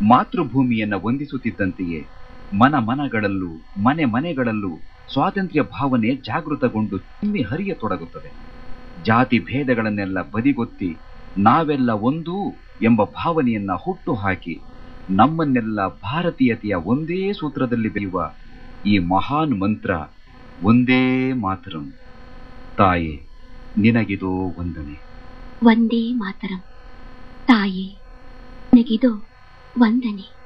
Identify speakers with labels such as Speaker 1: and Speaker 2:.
Speaker 1: ಮಾತೃಭೂಮಿಯನ್ನ ವಂದಿಸುತ್ತಿದ್ದಂತೆಯೇ ಮನ ಮನಗಳಲ್ಲೂ ಮನೆ ಮನೆಗಳಲ್ಲೂ ಸ್ವಾತಂತ್ರ್ಯ ಭಾವನೆ ಜಾಗೃತಗೊಂಡು ಚಿಮ್ಮಿ ಹರಿಯತೊಡಗುತ್ತದೆ ಜಾತಿ ಭೇದಗಳನ್ನೆಲ್ಲ ಬದಿಗೊತ್ತಿ ನಾವೆಲ್ಲ ಒಂದೂ ಎಂಬ ಭಾವನೆಯನ್ನ ಹುಟ್ಟು ಹಾಕಿ ನಮ್ಮನ್ನೆಲ್ಲ ಭಾರತೀಯತೆಯ ಒಂದೇ ಸೂತ್ರದಲ್ಲಿ ಬೆಳೆಯುವ ಈ ಮಹಾನ್ ಮಂತ್ರ ಒಂದೇ ಮಾತರಂ ತಾಯೇ ನಿನಗಿದೋ ವಂದನೆ
Speaker 2: ಒಂದೇ ಮಾತರಂ ತಾಯೇ ನನಗಿದು ವಂದನೆ